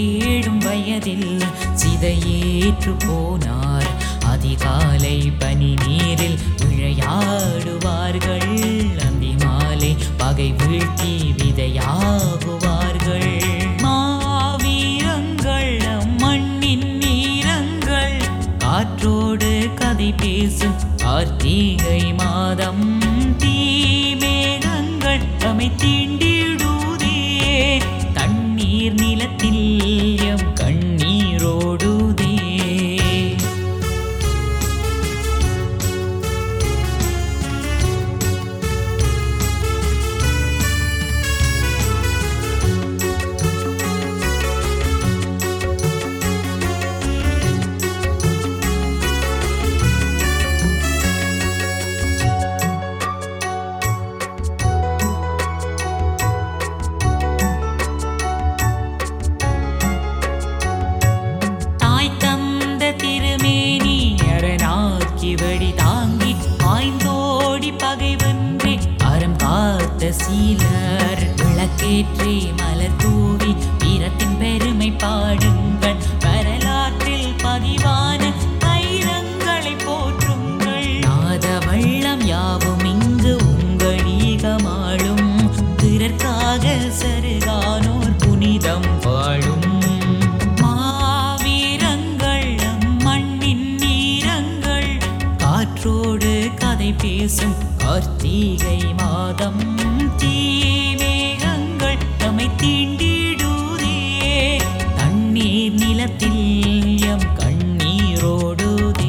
சீர்தேடும் வயதில் சிதையேற்று போனார் அதிகாலை பனி நீரில் விளையாடுவார்கள் அந்தி மாலை பகை வீழ்த்தி விதையாகுவார்கள் மாவீரங்கள் மண்ணின் நீரங்கள் காற்றோடு கதை பேசும் கார்த்திகை மாதம் தீமேகங்கள் தமை தீண்டிடுதே தண்ணீர் நிலத்தில் எம் கண்ணீரோடுதே தாய் தந்த திருமேனி அரணாக்கி வழி தாங்கி ஆய்ந்தோடி பகை வென்றி அறம் காத்த சீலர் விளக்கேற்றி மலர் தூவி வீரத்தின் பெருமை பாடுங்கள் வரலாற்றில் பதிவான தைரங்களை போற்றுங்கள் நாத வள்ளம் யாவும் இங்கு உங்களீகமாளும் பிறர்க்காக சருகானோர் புனிதம் வாழும் மாவீரங்கள் நம் மண்ணின் நீரங்கள் காற்றோடு கதை பேசும் கார்த்திகை மாதம் தீமேகங்கள் தம்மை தீண்டிடுதே தண்ணீர் நிலத்தில் எம் கண்ணீரோடுதே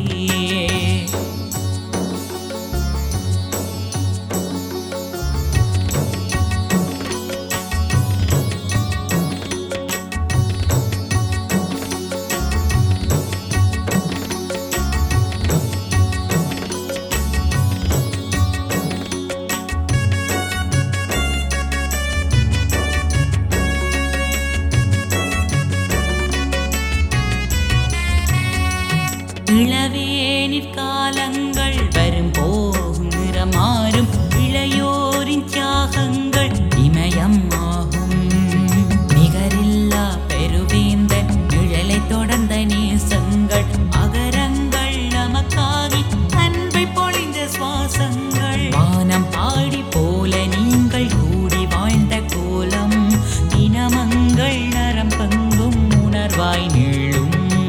இளவேனிற் காலங்கள் வரும் போகும் நிறமாறும் இளையோரின் தியாகங்கள் இமயம் ஆகும் நிகரில்லா பெருவேந்தன் நிழலை தொடர்ந்த நேசங்கள் அகரங்கள் நமக்காகி அன்பை பொழிந்த சுவாசங்கள் வானம் பாடி போல நீங்கள் கூடி வாழ்ந்த கோலம் இனமங்கள் நரம்பெங்கும் உணர்வாய் நீளும்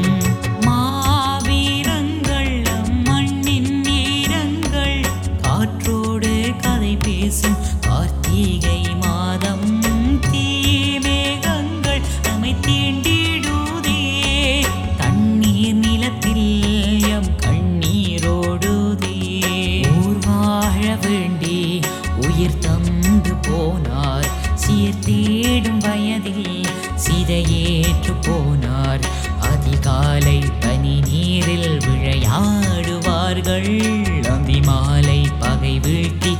மாவீரங்கள் நம் மண்ணின் நீரங்கள் காற்றோடு கதை பேசும் கார்த்திகை மாதம் தீமேகங்கள் நம்மை தீண்டிடுதே தண்ணீர் நிலத்தில் எம் கண்ணீரோடுதே ஊர் வாழ வேண்டி உயிர் தந்து போனார் சீர்தேடும் வயதில் சிதையேற்று போனார் அதிகாலை பனி நீரில் விளையாடுவார்கள் அந்தி மாலை பகை வீழ்த்தி